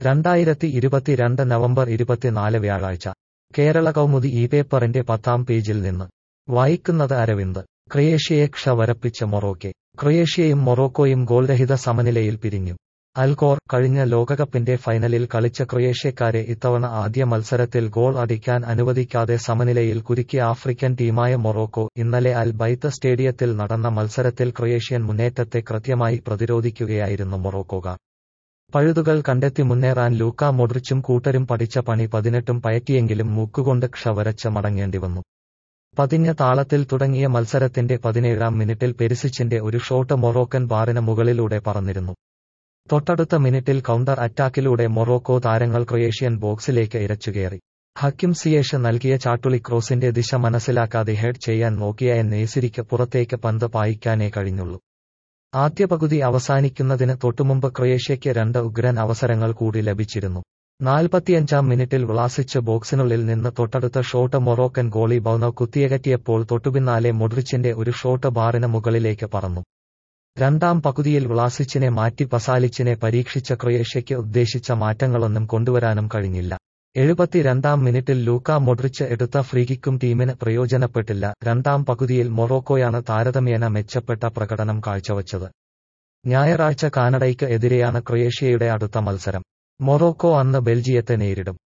രണ്ടായിരത്തി ഇരുപത്തിരണ്ട് നവംബർ ഇരുപത്തിനാല് വ്യാഴാഴ്ച കേരള കൗമുദി ഈ പേപ്പറിന്റെ പത്താം പേജിൽ നിന്ന് വായിക്കുന്നത് അരവിന്ദ് ക്രൊയേഷ്യയെ ക്ഷ വരപ്പിച്ച മൊറോക്കെ ക്രൊയേഷ്യയും മൊറോക്കോയും ഗോൾരഹിത സമനിലയിൽ പിരിഞ്ഞു അൽകോർ കഴിഞ്ഞ ലോകകപ്പിന്റെ ഫൈനലിൽ കളിച്ച ക്രൊയേഷ്യക്കാരെ ഇത്തവണ ആദ്യ മത്സരത്തിൽ ഗോൾ അടിക്കാൻ അനുവദിക്കാതെ സമനിലയിൽ കുരുക്കിയ ആഫ്രിക്കൻ ടീമായ മൊറോക്കോ ഇന്നലെ അൽ ബൈത്ത് സ്റ്റേഡിയത്തിൽ നടന്ന മത്സരത്തിൽ ക്രൊയേഷ്യൻ മുന്നേറ്റത്തെ കൃത്യമായി പ്രതിരോധിക്കുകയായിരുന്നു മൊറോക്കോകാർ പഴുതുകൾ കണ്ടെത്തി മുന്നേറാൻ ലൂക്ക മൊഡ്രിച്ചും കൂട്ടരും പഠിച്ച പണി പതിനെട്ടും പയറ്റിയെങ്കിലും മൂക്കുകൊണ്ട് ക്ഷവരച്ച് മടങ്ങേണ്ടി വന്നു പതിഞ്ഞ താളത്തിൽ തുടങ്ങിയ മത്സരത്തിന്റെ പതിനേഴാം മിനിറ്റിൽ പെരിസിച്ചിന്റെ ഒരു ഷോട്ട് മൊറോക്കൻ ബാറിന് മുകളിലൂടെ പറന്നിരുന്നു തൊട്ടടുത്ത മിനിറ്റിൽ കൗണ്ടർ അറ്റാക്കിലൂടെ മൊറോക്കോ താരങ്ങൾ ക്രൊയേഷ്യൻ ബോക്സിലേക്ക് ഇരച്ചുകയറി ഹക്കിം സിയേഷ് നൽകിയ ചാട്ടുളി ക്രോസിന്റെ ദിശ മനസ്സിലാക്കാതെ ഹെഡ് ചെയ്യാൻ നോക്കിയ നേസിരിക്ക് പുറത്തേക്ക് പന്ത് പായിക്കാനേ കഴിഞ്ഞുള്ളൂ ആദ്യ പകുതി അവസാനിക്കുന്നതിന് തൊട്ടുമുമ്പ് ക്രൊയേഷ്യയ്ക്ക് രണ്ട് ഉഗ്രൻ അവസരങ്ങൾ കൂടി ലഭിച്ചിരുന്നു നാൽപ്പത്തിയഞ്ചാം മിനിറ്റിൽ വ്ളാസിച്ച് ബോക്സിനുള്ളിൽ നിന്ന് തൊട്ടടുത്ത ഷോട്ട് മൊറോക്കൻ ഗോളി ബൗനോ കുത്തിയകറ്റിയപ്പോൾ തൊട്ടുപിന്നാലെ മൊഡ്രിച്ചിന്റെ ഒരു ഷോട്ട് ബാറിന് മുകളിലേക്ക് പറന്നു രണ്ടാം പകുതിയിൽ വ്ളാസിച്ചിനെ മാറ്റി പസാലിച്ചിനെ പരീക്ഷിച്ച ക്രൊയേഷ്യയ്ക്ക് ഉദ്ദേശിച്ച മാറ്റങ്ങളൊന്നും കൊണ്ടുവരാനും കഴിഞ്ഞില്ല എഴുപത്തിരണ്ടാം മിനിറ്റിൽ ലൂക്ക മൊഡ്രിച്ച് എടുത്ത ഫ്രീകിക്കും ടീമിന് പ്രയോജനപ്പെട്ടില്ല രണ്ടാം പകുതിയിൽ മൊറോക്കോയാണ് താരതമ്യേന മെച്ചപ്പെട്ട പ്രകടനം കാഴ്ചവച്ചത് ഞായറാഴ്ച കാനഡയ്ക്ക് എതിരെയാണ് ക്രൊയേഷ്യയുടെ അടുത്ത മത്സരം മൊറോക്കോ അന്ന് ബെൽജിയത്തെ നേരിടും